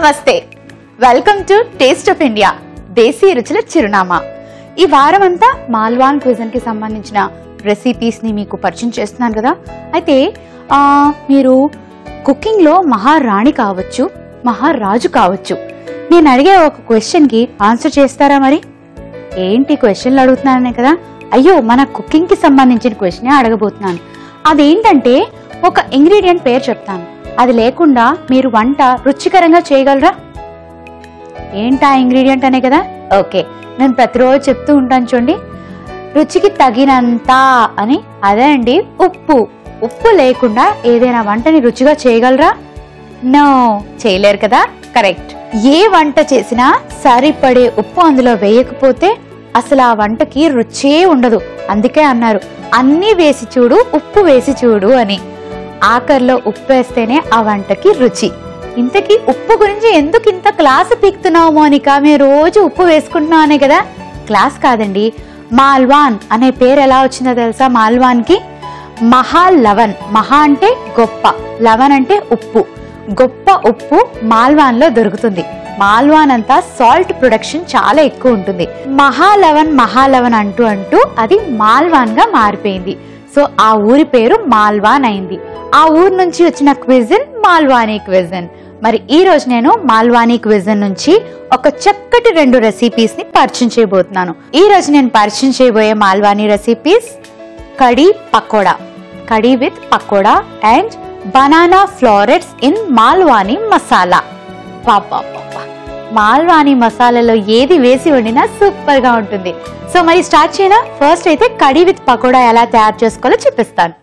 నమస్తే welcome to taste of India desi రుచుల చిరునామా ఈ వారం అంతా మాల్వాన్ క్విజన్ కి సంబంధించిన రెసిపీస్ ని మీకు పరిచయం చేస్తున్నాను కదా అయితే ఆ, మీరు కుకింగ్ లో మహారాణి కావచ్చు మహారాజు కావచ్చు నేను అడిగే ఒక క్వశ్చన్ కి ఆన్సర్ చేస్తారా మరి ఏంటి క్వశ్చన్లు అడుగుతున్నానే కదా అయ్యో మన కుకింగ్ కి సంబంధించిన క్వశ్చనే అడగబోతున్నాను అదేంటంటే ఒక ఇంగ్రీడియంట్ పేరు చెప్తాను అది లేకుండా మీరు వంట రుచికరంగా చేయగలరా ఏంటా ఇంగ్రీడియంట్ అనే కదా ఓకే నేను ప్రతిరోజు చెప్తూ ఉంటాను చూడండి రుచికి తగినంత అని అదే అండి ఉప్పు ఉప్పు లేకుండా ఏదైనా వంటని రుచిగా చేయగలరా నో చేయలేరు కదా కరెక్ట్ ఏ వంట చేసినా సరిపడే ఉప్పు అందులో వేయకపోతే అసలు ఆ వంటకి రుచే ఉండదు అందుకే అన్నారు అన్నీ వేసి చూడు ఉప్పు వేసి చూడు అని ఆఖరిలో ఉప్పు వేస్తేనే ఆ వంటకి రుచి ఇంతకీ ఉప్పు గురించి ఎందుకు ఇంత క్లాస్ పీక్తున్నావు మోనిక మేము రోజు ఉప్పు వేసుకుంటున్నాం అనే కదా క్లాస్ కాదండి మాల్వాన్ అనే పేరు ఎలా వచ్చిందో తెలుసా మాల్వాన్కి మహా లవన్ మహా అంటే గొప్ప లవన్ అంటే ఉప్పు గొప్ప ఉప్పు మాల్వాన్ లో దొరుకుతుంది మాల్వాన్ అంతా సాల్ట్ ప్రొడక్షన్ చాలా ఎక్కువ ఉంటుంది మహాలవన్ మహాలవన్ అంటూ అంటూ అది మాల్వాన్ గా మారిపోయింది సో ఆ ఊరి పేరు మాల్వాన్ అయింది ఆ ఊరు నుంచి వచ్చిన క్విజన్ మాల్వానీ క్విజన్ మరి ఈ రోజు నేను మాల్వానీ క్విజన్ నుంచి ఒక చక్కటి రెండు రెసిపీస్ ని పరిచయం చేయబోతున్నాను ఈ రోజు నేను పరిచయం చేయబోయే Malvani recipes kadhi pakoda kadhi with pakoda and banana florets in Malvani masala పాపా మాల్వానీ మసాలాలో ఏది వేసి వండినా సూపర్ గా ఉంటుంది సో మరి స్టార్ట్ చేయనా ఫస్ట్ అయితే కడీ విత్ పకోడా ఎలా తయారు చేసుకోవాలో చూపిస్తాను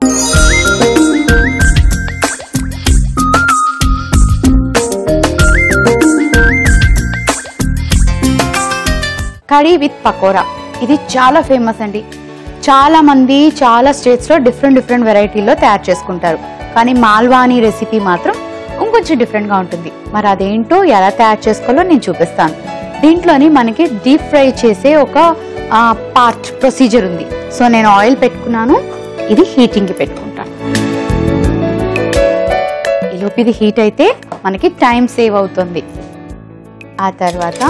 కడీ విత్ పకోడా ఇది చాలా ఫేమస్ అండి చాలా మంది చాలా స్టేట్స్ లో డిఫరెంట్ డిఫరెంట్ వెరైటీలో తయారు చేసుకుంటారు కానీ మాల్వానీ రెసిపీ మాత్రం ఇంకొంచెం డిఫరెంట్ గా ఉంటుంది మరి అదేంటో ఎలా తయారు చేసుకోవాలో నేను చూపిస్తాను దీంట్లోని మనకి డీప్ ఫ్రై చేసే ఒక పార్ట్ ప్రొసీజర్ ఉంది సో నేను ఆయిల్ పెట్టుకున్నాను ఇది హీటింగ్ కి పెట్టుకుంటాను ఈలోపు ఇది హీట్ అయితే మనకి టైం సేవ్ అవుతుంది ఆ తర్వాత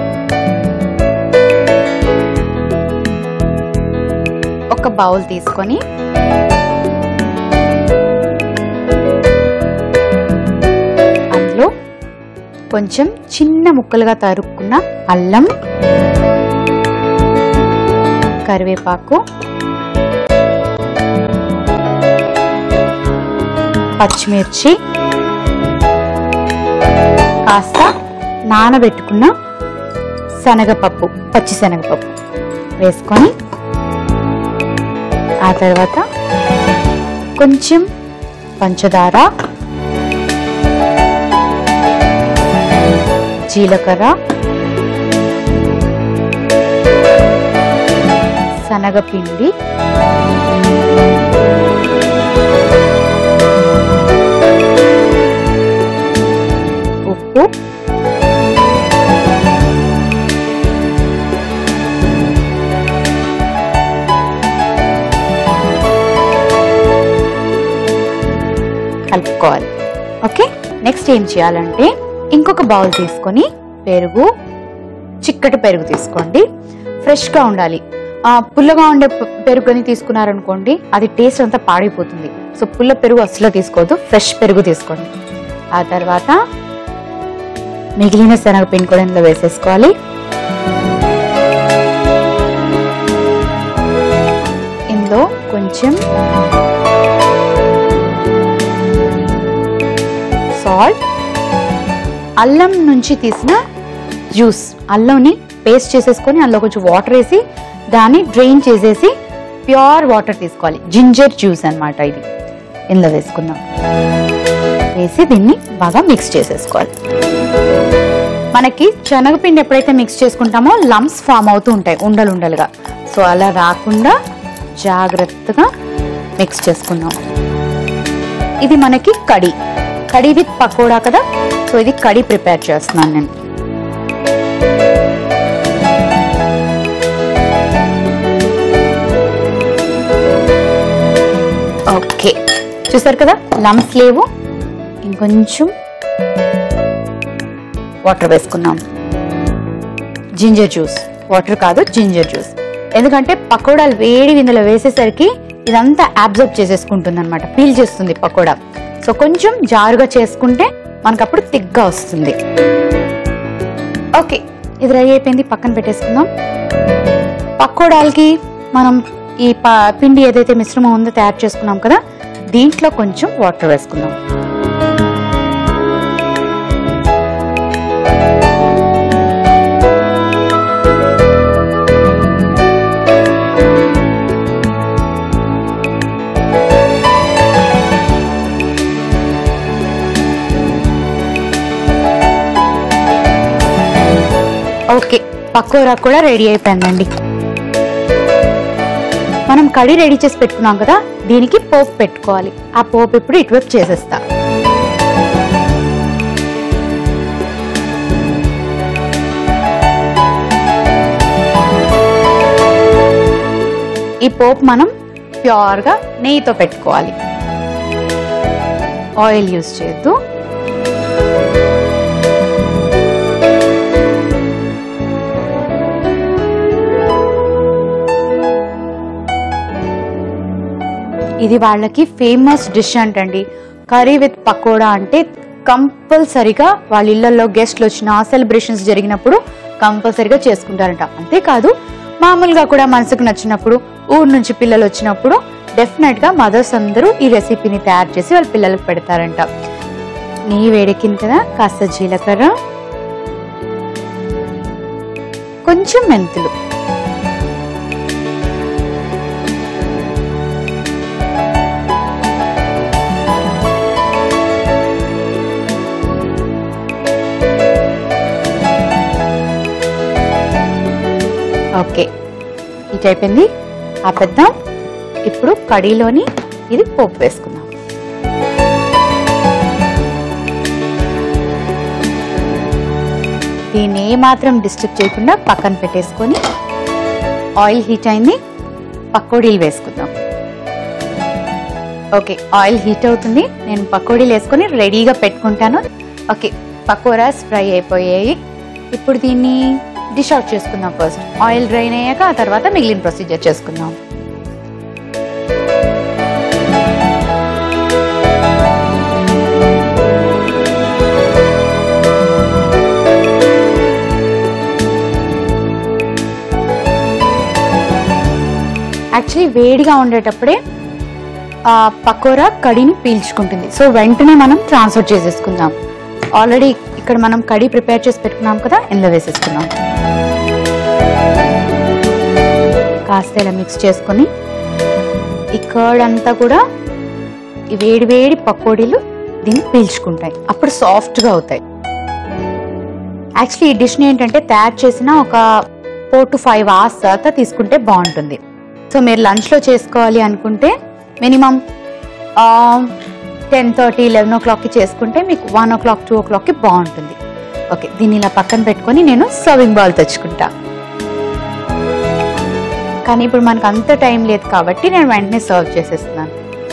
ఒక బౌల్ తీసుకొని అందులో కొంచెం చిన్న ముక్కలుగా తరుక్కున్న అల్లం కరివేపాకు పచ్చిమిర్చి కాస్త నానబెట్టుకున్న శనగపప్పు పచ్చి శనగపప్పు వేసుకొని ఆ తర్వాత కొంచెం పంచదార జీలకర్ర శనగపిండి ఉప్పు కలుపుకోవాలి ఓకే నెక్స్ట్ ఏం చేయాలంటే ఇంకొక బౌల్ తీసుకొని పెరుగు చిక్కటి పెరుగు తీసుకోండి ఫ్రెష్గా ఉండాలి ఆ, పుల్లగా ఉండే పె- పెరుగుని తీసుకున్నారనుకోండి అది టేస్ట్ అంతా పాడైపోతుంది సో పుల్ల పెరుగు అసలు తీసుకోవద్దు ఫ్రెష్ పెరుగు తీసుకోండి ఆ తర్వాత మిగిలిన శనగపిండి కూడా ఇందులో వేసేసుకోవాలి ఇందులో కొంచెం సాల్ట్ అల్లం నుంచి తీసిన జ్యూస్ అల్లంని పేస్ట్ చేసేసుకొని అందులో కొంచెం వాటర్ వేసి దాన్ని డ్రైన్ చేసేసి ప్యూర్ వాటర్ తీసుకోవాలి జింజర్ జ్యూస్ అన్నమాట ఇది ఇందులో వేసుకుందాం వేసి దీన్ని బాగా మిక్స్ చేసేసుకోవాలి మనకి శనగపిండి ఎప్పుడైతే మిక్స్ చేసుకుంటామో లమ్స్ ఫామ్ అవుతూ ఉంటాయి ఉండలు ఉండలుగా సో అలా రాకుండా జాగ్రత్తగా మిక్స్ చేసుకుందాం ఇది మనకి కడి కడి విత్ పకోడా కదా సో ఇది కడి ప్రిపేర్ చేస్తున్నాను నేను ఓకే చూసారు కదా లమ్స్ లేవు ఇంకొంచెం వాటర్ వేసుకున్నాం జింజర్ జ్యూస్ వాటర్ కాదు జింజర్ జ్యూస్ ఎందుకంటే పకోడాలు వేడి ఇందులో వేసేసరికి ఇదంతా అబ్జర్వ్ చేసేసుకుంటుంది అనమాట పీల్ చేస్తుంది పకోడా సో కొంచెం జారుగా చేసుకుంటే మనకు అప్పుడు తిగ్గా వస్తుంది ఓకే ఇది రెడీ అయిపోయింది పక్కన పెట్టేసుకుందాం పకోడాలకి మనం ఈ ప- పిండి ఏదైతే మిశ్రమం ఉందో తయారు చేసుకున్నాం కదా దీంట్లో కొంచెం వాటర్ వేసుకుందాం ఓకే పకోడా కూడా రెడీ అయిపోయిందండి మనం కడి రెడీ చేసి పెట్టుకున్నాం కదా దీనికి పోపు పెట్టుకోవాలి ఆ పోపు ఇప్పుడు ఇటువైపు చేసేస్తా ఈ పోపు మనం ప్యూర్గా నెయ్యితో పెట్టుకోవాలి ఆయిల్ యూస్ చేయొద్దు ఇది వాళ్ళకి ఫేమస్ డిష్ అంటండి కర్రీ విత్ పకోడా అంటే కంపల్సరిగా వాళ్ళ ఇళ్లలో గెస్ట్లు వచ్చిన సెలబ్రేషన్స్ జరిగినప్పుడు కంపల్సరిగా చేసుకుంటారంట అంతేకాదు మామూలుగా కూడా మనసుకు నచ్చినప్పుడు ఊరు నుంచి పిల్లలు వచ్చినప్పుడు డెఫినెట్ గా మదర్స్ అందరూ ఈ రెసిపీని తయారు చేసి వాళ్ళ పిల్లలకు పెడతారంట నెయ్యి వేడెక్కింది కదా కాస్త జీలకర్ర కొంచెం మెంతులు ఓకే ఇది అయిపోయింది ఆపేద్దాం ఇప్పుడు కడీలోని ఇది పోపు వేసుకుందాం దీన్ని ఏ మాత్రం డిస్టర్బ్ చేయకుండా పక్కన పెట్టేసుకొని ఆయిల్ హీట్ అయింది పకోడీలు వేసుకుందాం ఓకే ఆయిల్ హీట్ అవుతుంది నేను పకోడీలు వేసుకొని రెడీగా పెట్టుకుంటాను ఓకే పకోరాస్ ఫ్రై అయిపోయాయి ఇప్పుడు దీన్ని డిష్ అవుట్ చేసుకుందాం ఫస్ట్ ఆయిల్ డ్రైన్ అయ్యాక ఆ తర్వాత మిగిలిన ప్రొసీజర్ చేసుకుందాం యాక్చువల్లీ వేడిగా ఉండేటప్పుడే ఆ పకోరా కడిని పీల్చుకుంటుంది సో వెంటనే మనం ట్రాన్స్ఫర్ చేసేసుకుందాం ఆల్రెడీ ఇక్కడ మనం కడి ప్రిపేర్ చేసి పెట్టుకున్నాం కదా ఇందులో వేసేసుకున్నాం కాస్త ఇలా మిక్స్ చేసుకొని ఈ కర్డ్ అంతా కూడా ఈ వేడి వేడి పకోడీలు దీన్ని పీల్చుకుంటాయి అప్పుడు సాఫ్ట్గా అవుతాయి యాక్చువల్లీ ఈ డిష్ని ఏంటంటే తయారు చేసిన ఒక ఫోర్ టు ఫైవ్ అవర్స్ తర్వాత తీసుకుంటే బాగుంటుంది సో మీరు లంచ్లో చేసుకోవాలి అనుకుంటే మినిమం టెన్ థర్టీ లెవెన్ ఓ క్లాక్కి చేసుకుంటే మీకు వన్ ఓ క్లాక్ టూ ఓ క్లాక్కి బాగుంటుంది ఓకే దీన్ని ఇలా పక్కన పెట్టుకొని నేను సర్వింగ్ బాల్ తెచ్చుకుంటా కానీ ఇప్పుడు మనకు అంత టైం లేదు కాబట్టి నేను వెంటనే సర్వ్ చేసేస్తున్నాను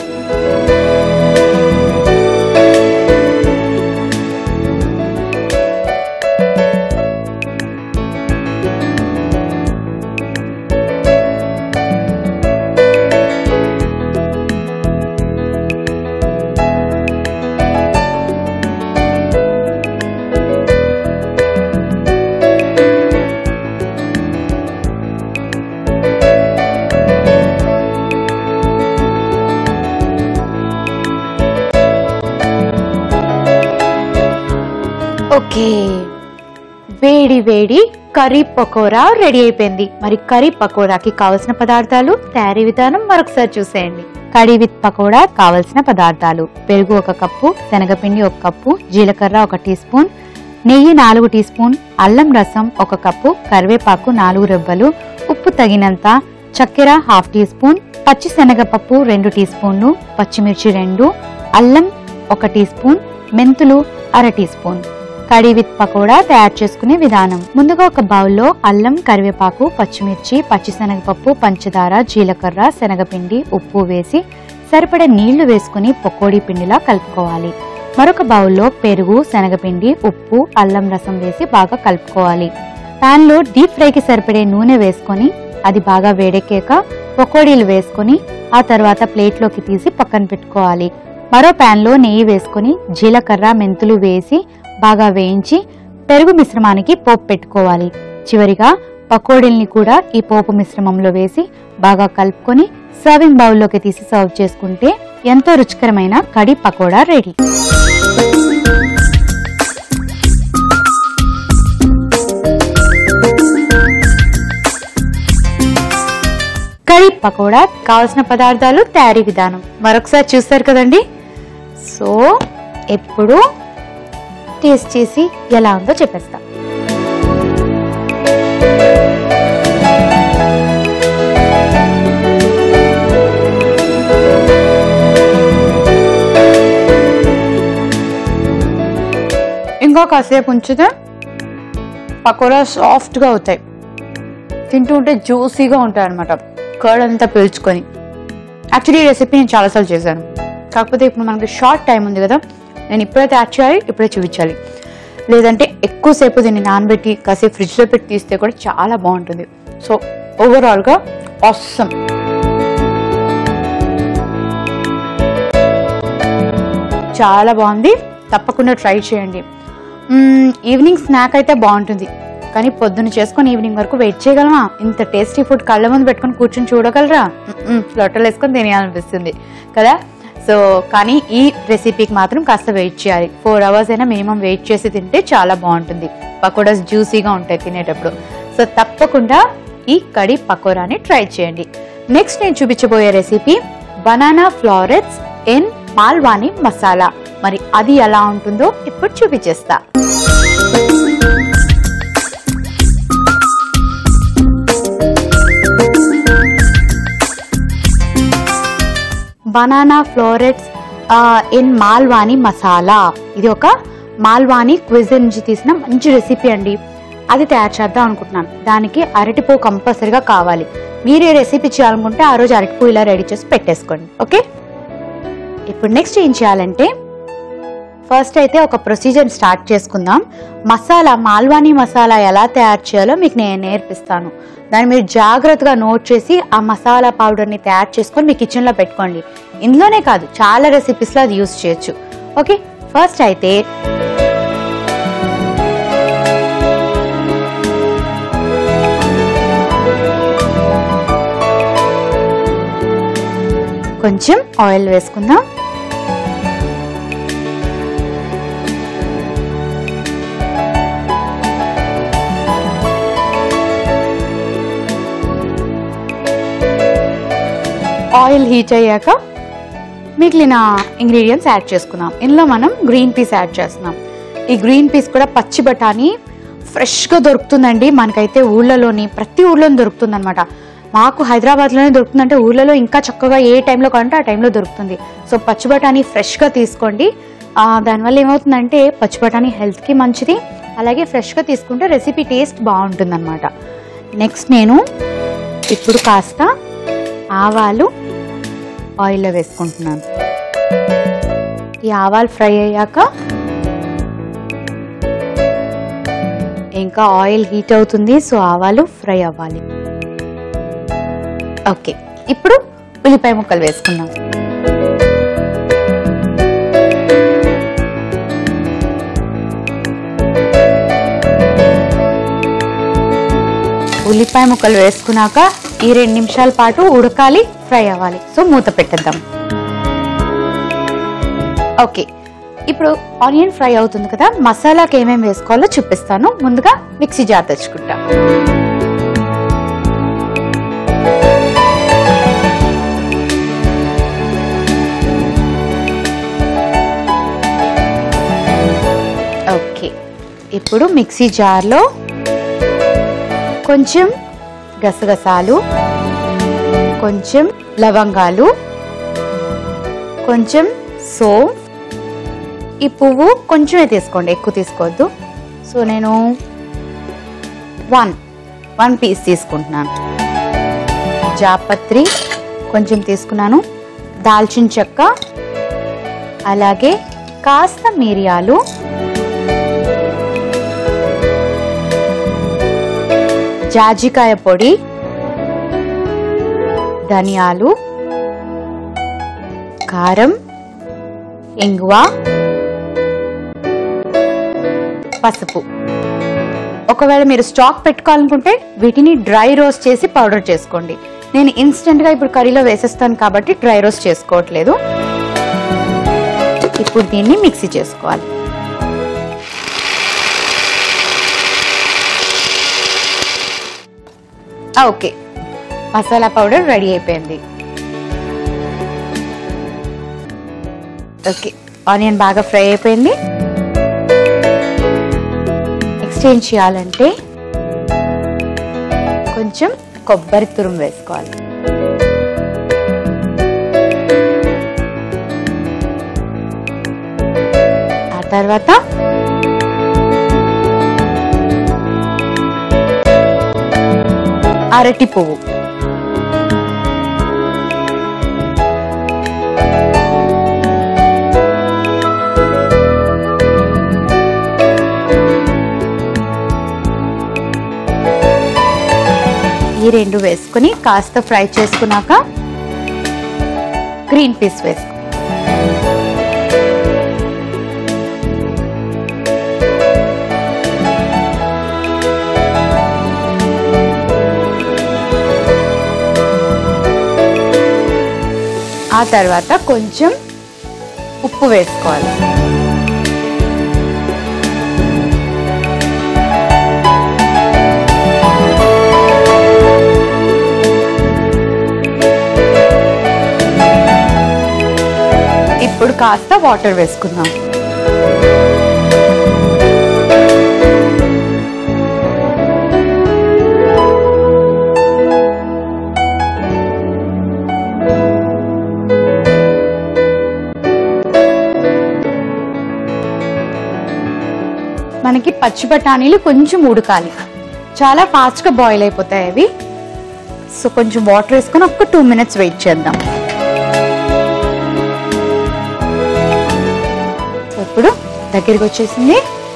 ఓకే వేడి వేడి కర్రీ పకోడా రెడీ అయిపోయింది మరి కర్రీ పకోడాకి కావలసిన పదార్థాలు తయారీ విధానం మరొకసారి చూసేయండి కర్రీ విత్ పకోడా కావలసిన పదార్థాలు పెరుగు ఒక కప్పు శనగపిండి ఒక కప్పు జీలకర్ర ఒక టీ స్పూన్ నెయ్యి నాలుగు టీ స్పూన్ అల్లం రసం ఒక కప్పు కరివేపాకు నాలుగు రెబ్బలు ఉప్పు తగినంత చక్కెర హాఫ్ టీ స్పూన్ పచ్చి శనగపప్పు రెండు టీ స్పూన్లు పచ్చిమిర్చి రెండు అల్లం ఒక టీ స్పూన్ మెంతులు అర teaspoon kadhi with pakoda తయారు చేసుకునే విధానం ముందుగా ఒక బౌల్లో అల్లం కరివేపాకు పచ్చిమిర్చి పచ్చిశనగపప్పు పంచదార జీలకర్ర శనగపిండి ఉప్పు వేసి సరిపడే నీళ్లు వేసుకుని పకోడీ పిండిలా కలుపుకోవాలి మరొక బౌల్లో పెరుగు శనగపిండి ఉప్పు అల్లం రసం వేసి బాగా కలుపుకోవాలి ప్యాన్లో డీప్ ఫ్రైకి సరిపడే నూనె వేసుకొని అది బాగా వేడెక్కాక పకోడీలు వేసుకొని ఆ తర్వాత ప్లేట్లోకి తీసి పక్కన పెట్టుకోవాలి మరో ప్యాన్లో నెయ్యి వేసుకొని జీలకర్ర మెంతులు వేసి బాగా వేయించి పెరుగు మిశ్రమానికి పోపు పెట్టుకోవాలి చివరిగా పకోడీల్ని కూడా ఈ పోపు మిశ్రమంలో వేసి బాగా కలుపుకొని సర్వింగ్ బౌల్లోకి తీసి సర్వ్ చేసుకుంటే ఎంతో రుచికరమైన కడి పకోడా రెడీ కర్రీ పకోడా కావలసిన పదార్థాలు తయారీ విధానం మరొకసారి చూస్తారు కదండి సో ఎప్పుడు టేస్ట్ చేసి ఎలా ఉందో చెప్పేస్తా ఇంకా కాసేపు ఉంచితే పకోడా సాఫ్ట్గా అవుతాయి తింటూ ఉంటే జ్యూసీగా ఉంటాయి అనమాట కర్డ్ అంతా పీల్చుకొని యాక్చువల్లీ ఈ రెసిపీ నేను చాలాసార్లు చేశాను కాకపోతే ఇప్పుడు మనకి షార్ట్ టైం ఉంది కదా నేను ఇప్పుడైతే యాడ్ చేయాలి ఇప్పుడే చూపించాలి లేదంటే ఎక్కువసేపు దీన్ని నానబెట్టి కాసేపు ఫ్రిడ్జ్లో పెట్టి తీస్తే కూడా చాలా బాగుంటుంది సో ఓవరాల్గా ఆసమ్ చాలా బాగుంది తప్పకుండా ట్రై చేయండి మ్మ్, ఈవినింగ్ స్నాక్ అయితే బాగుంటుంది కానీ పొద్దున్న చేసుకొని ఈవినింగ్ వరకు వెయిట్ చేయగలమా ఇంత టేస్టీ ఫుడ్ కళ్ళ ముందు పెట్టుకొని కూర్చొని చూడగలరా మ్మ్, లొట్టలు వేసుకొని తినేయాలనిపిస్తుంది కదా సో కానీ ఈ రెసిపీకి మాత్రం కాస్త వెయిట్ చేయాలి ఫోర్ అవర్స్ అయినా మినిమం వెయిట్ చేసి తింటే చాలా బాగుంటుంది పకోడాస్ జ్యూసీగా ఉంటాయి తినేటప్పుడు సో తప్పకుండా ఈ కడి పకోడాని ట్రై చేయండి నెక్స్ట్ నేను చూపించబోయే recipe banana florets in Malvani masala మరి అది ఎలా ఉంటుందో ఇప్పుడు చూపించేస్తా banana florets in Malvani masala ఇది ఒక మాల్వాని క్విజిన్ నుంచి తీసిన మంచి రెసిపీ అండి అది తయారు చేద్దాం అనుకుంటున్నాను దానికి అరటిపూ కంపల్సరిగా కావాలి మీరు ఏ రెసిపీ చేయాలనుకుంటే ఆ రోజు అరటిపూ ఇలా రెడీ చేసి పెట్టేసుకోండి ఓకే ఇప్పుడు నెక్స్ట్ ఏం చేయాలంటే ఫస్ట్ అయితే ఒక ప్రొసీజర్ స్టార్ట్ చేసుకుందాం మసాలా మాల్వానీ మసాలా ఎలా తయారు చేయాలో మీకు నేను నేర్పిస్తాను దాన్ని మీరు జాగ్రత్తగా నోట్ చేసి ఆ మసాలా పౌడర్ని తయారు చేసుకొని మీ కిచెన్లో పెట్టుకోండి ఇందులోనే కాదు చాలా రెసిపీస్లో అది యూస్ చేయొచ్చు ఓకే ఫస్ట్ అయితే కొంచెం ఆయిల్ వేసుకుందాం ఆయిల్ హీట్ అయ్యాక మిగిలిన ఇంగ్రీడియంట్స్ యాడ్ చేసుకుందాం ఇందులో మనం గ్రీన్ పీస్ యాడ్ చేస్తున్నాం ఈ గ్రీన్ పీస్ కూడా పచ్చి బఠానీ ఫ్రెష్గా దొరుకుతుందండి మనకైతే ఊళ్ళలోని ప్రతి ఊళ్ళోని దొరుకుతుంది అనమాట మాకు హైదరాబాద్లోనే దొరుకుతుందంటే ఊళ్ళలో ఇంకా చక్కగా ఏ టైంలో కావాలంటే ఆ టైంలో దొరుకుతుంది సో పచ్చి బఠానీ ఫ్రెష్గా తీసుకోండి ఆ, దానివల్ల ఏమవుతుందంటే పచ్చి బఠానీ హెల్త్కి మంచిది అలాగే ఫ్రెష్గా తీసుకుంటే రెసిపీ టేస్ట్ బాగుంటుంది అనమాట నెక్స్ట్ నేను ఇప్పుడు కాస్త ఆవాలు ఆయిల్లో వేసుకుంటున్నాను ఈ ఆవాలు ఫ్రై అయ్యాక ఇంకా ఆయిల్ హీట్ అవుతుంది సో ఆవాలు ఫ్రై అవ్వాలి ఓకే ఇప్పుడు ఉల్లిపాయ ముక్కలు వేసుకుందాం ఉల్లిపాయ ముక్కలు వేసుకున్నాక ఈ రెండు నిమిషాల పాటు ఉడకాలి ఫ్రై అవ్వాలి సో మూత పెట్టేద్దాం ఓకే ఇప్పుడు ఆనియన్ ఫ్రై అవుతుంది కదా మసాలాకి ఏమేమి వేసుకోవాలో చూపిస్తాను ముందుగా మిక్సీ జార్ తెచ్చుకుంటా ఓకే ఇప్పుడు మిక్సీ జార్లో కొంచెం గసగసాలు కొంచెం లవంగాలు కొంచెం సోంఫ్ ఈ పువ్వు కొంచెమే తీసుకోండి ఎక్కువ తీసుకోవద్దు సో నేను వన్ వన్ పీస్ తీసుకుంటున్నాను జాపత్రి కొంచెం తీసుకున్నాను దాల్చిన చెక్క అలాగే కాస్త మిరియాలు జాజికాయ పొడి ధనియాలు కారం ఇంగువ పసుపు ఒకవేళ మీరు స్టాక్ పెట్టుకోవాలనుకుంటే వీటిని డ్రై రోస్ట్ చేసి పౌడర్ చేసుకోండి నేను ఇన్స్టెంట్ గా ఇప్పుడు కర్రీలో వేసేస్తాను కాబట్టి డ్రై రోస్ట్ చేసుకోవట్లేదు ఇప్పుడు దీన్ని మిక్సీ చేసుకోవాలి ఆ, ఓకే మసాలా పౌడర్ రెడీ అయిపోయింది ఓకే ఆనియన్ బాగా ఫ్రై అయిపోయింది నెక్స్ట్ ఏం చేయాలంటే కొంచెం కొబ్బరి తురుము వేసుకోవాలి ఆ తర్వాత అరటి పువ్వు ఈ రెండు వేసుకుని కాస్త ఫ్రై చేసుకున్నాక గ్రీన్ పీస్ వేసుకో ఆ తర్వాత కొంచెం ఉప్పు వేసుకోవాలి ఇప్పుడు కాస్త వాటర్ వేసుకుందాం మనకి పచ్చి బఠానీలు కొంచెం ఉడకాలి చాలా ఫాస్ట్గా బాయిల్ అయిపోతాయి అవి సో కొంచెం వాటర్ వేసుకొని ఒక టూ మినిట్స్ వెయిట్ చేద్దాం సో ఇప్పుడు దగ్గరికి వచ్చేసింది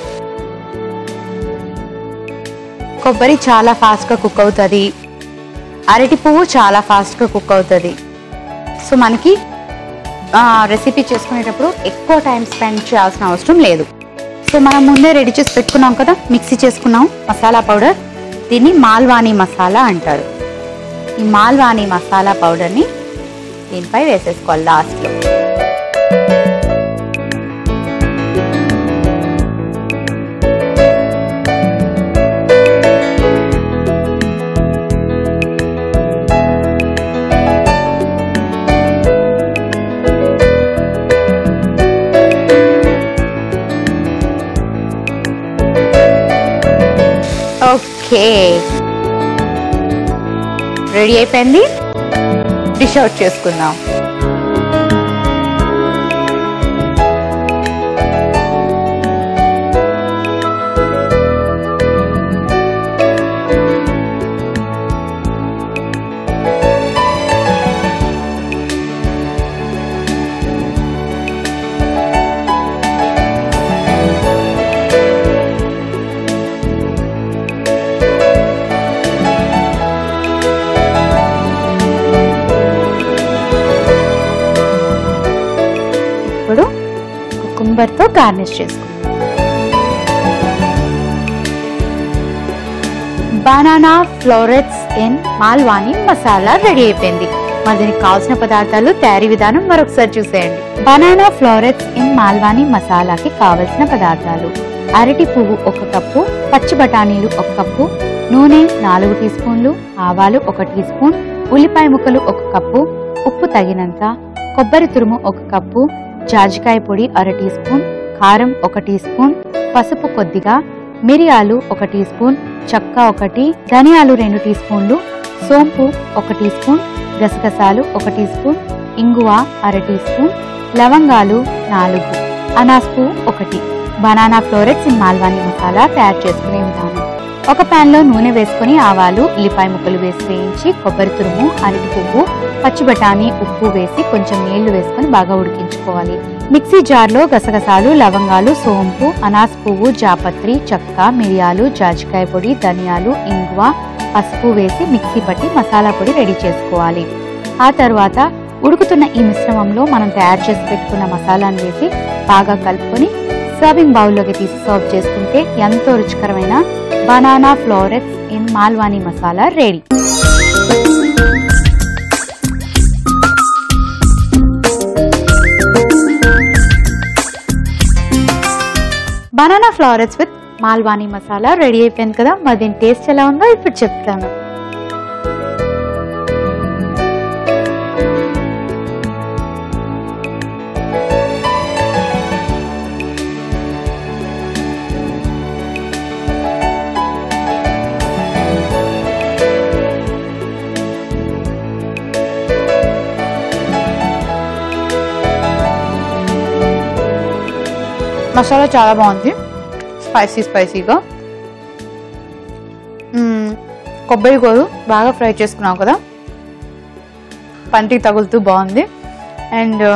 కొబ్బరి చాలా ఫాస్ట్గా కుక్ అవుతుంది అరటి పువ్వు చాలా ఫాస్ట్గా కుక్ అవుతుంది సో మనకి రెసిపీ చేసుకునేటప్పుడు ఎక్కువ టైం స్పెండ్ చేయాల్సిన అవసరం లేదు సో మనం ముందే రెడీ చేసి పెట్టుకున్నాం కదా మిక్సీ చేసుకున్నాం మసాలా పౌడర్ దీన్ని మాల్వానీ మసాలా అంటారు ఈ మాల్వానీ మసాలా పౌడర్ని దీనిపై వేసేసుకోవాలి లాస్ట్లో ఓకే రెడీ అయిపోయింది డిష్ అవుట్ చేసుకుందాం ఇప్పుడు కుకుంబర్తో గార్నిష్ చేసుకుందాం banana florets in Malvani masala ready అయిపోయింది మరి దీనికి కావాల్సిన పదార్థాలు తయారీ విధానం మరొకసారి చూసేయండి బనానా ఫ్లోరెట్స్ ఇన్ మాల్వాని మసాలాకి కావలసిన పదార్థాలు అరటి పువ్వు ఒక కప్పు పచ్చి బఠానీలు ఒక కప్పు నూనె నాలుగు టీ స్పూన్లు ఆవాలు ఒక టీ స్పూన్ ఉల్లిపాయ ముక్కలు ఒక కప్పు ఉప్పు తగినంత కొబ్బరి తురుము ఒక కప్పు జాజికాయ పొడి అర టీ స్పూన్ కారం ఒక టీ స్పూన్ పసుపు కొద్దిగా మిరియాలు ఒక టీ స్పూన్ చక్క ఒకటి ధనియాలు రెండు టీ స్పూన్లు సోంపు ఒక టీ స్పూన్ గసగసాలు ఒక టీ స్పూన్ ఇంగువ అర టీ స్పూన్ లవంగాలు నాలుగు అనాస్ పువ్వు ఒకటి banana florets in Malvani masala తయారు చేసుకునే విధానం ఒక పాన్ లో నూనె వేసుకొని ఆవాలు ఉల్లిపాయ ముక్కలు వేసి వేయించి కొబ్బరి తురుము అరటి పువ్వు పచ్చి బఠానీ ఉప్పు వేసి కొంచెం నీళ్లు వేసుకొని బాగా ఉడికించుకోవాలి మిక్సీ జార్లో గసగసాలు లవంగాలు సోంపు అనాస్ పువ్వు జాపత్రి చెక్క మిరియాలు జాజికాయ పొడి ధనియాలు ఇంగువ పసుపు వేసి మిక్సీ పట్టి మసాలా పొడి రెడీ చేసుకోవాలి ఆ తర్వాత ఉడుకుతున్న ఈ మిశ్రమంలో మనం తయారు చేసి పెట్టుకున్న మసాలాను వేసి బాగా కలుపుకొని సర్వింగ్ బౌల్లోకి తీసి సర్వ్ చేసుకుంటే ఎంతో రుచికరమైన banana florets in Malvani masala ready banana flowerets with Malvani masala ready అయిపోయింది కదా మరి దీని టేస్ట్ ఎలా ఉందో ఇప్పుడు చెప్తాను మసాలా చాలా బాగుంది స్పైసీ స్పైసీగా మ్మ్, కొబ్బరి గోరు బాగా ఫ్రై చేసుకున్నావు కదా పంటికి తగులుతూ బాగుంది అండ్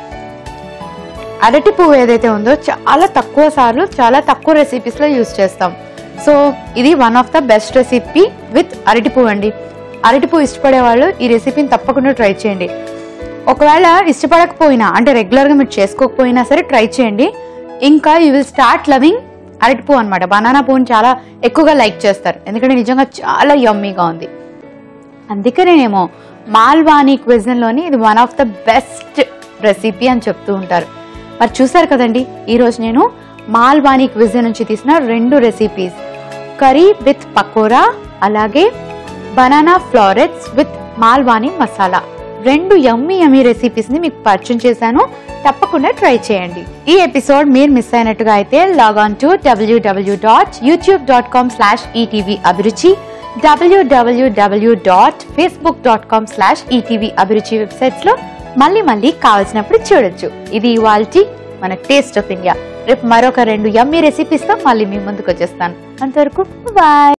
అరటి పువ్వు ఏదైతే ఉందో చాలా తక్కువ సార్లు చాలా తక్కువ రెసిపీస్లో యూస్ చేస్తాం సో ఇది one of the best recipe with అరటి పువ్వు అండి అరటి పువ్వు ఇష్టపడే వాళ్ళు ఈ రెసిపీని తప్పకుండా ట్రై చేయండి ఒకవేళ ఇష్టపడకపోయినా అంటే రెగ్యులర్గా మీరు చేసుకోకపోయినా సరే ట్రై చేయండి ఇంకా యూ విల్ స్టార్ట్ లవింగ్ అరటి పువ్వు అనమాట బనానా పువ్వుని చాలా ఎక్కువగా లైక్ చేస్తారు ఎందుకంటే నిజంగా చాలా యమ్మీగా ఉంది అందుకనేనేమో మాల్వానీ క్విజన్లోని ఇది one of the best recipe అని చెప్తూ ఉంటారు మరి చూసారు కదండి ఈరోజు నేను మాల్వానీ క్విజన్ నుంచి తీసిన రెండు రెసిపీస్ కర్రీ విత్ పకోరా అలాగే banana florets with Malvani masala రెండు యమ్మీ యమ్మీ రెసిపీస్ ని మీకు పరిచయం చేశాను తప్పకుండా ట్రై చేయండి ఈ ఎపిసోడ్ మీరు మిస్ అయినట్టుగా అయితే log on to W W dot YouTube dot com slash ETV Abhiruchi W W W dot Facebook dot com slash ETV Abhiruchi websites లో మళ్ళీ మళ్ళీ కావలసినప్పుడు చూడొచ్చు ఇది ఇవాల్టి మన టేస్ట్ ఆఫ్ ఇండియా రేపు మరొక రెండు యమ్మీ రెసిపీస్ తో మళ్ళీ మీ ముందుకు వచ్చేస్తాను అంతవరకు బాయ్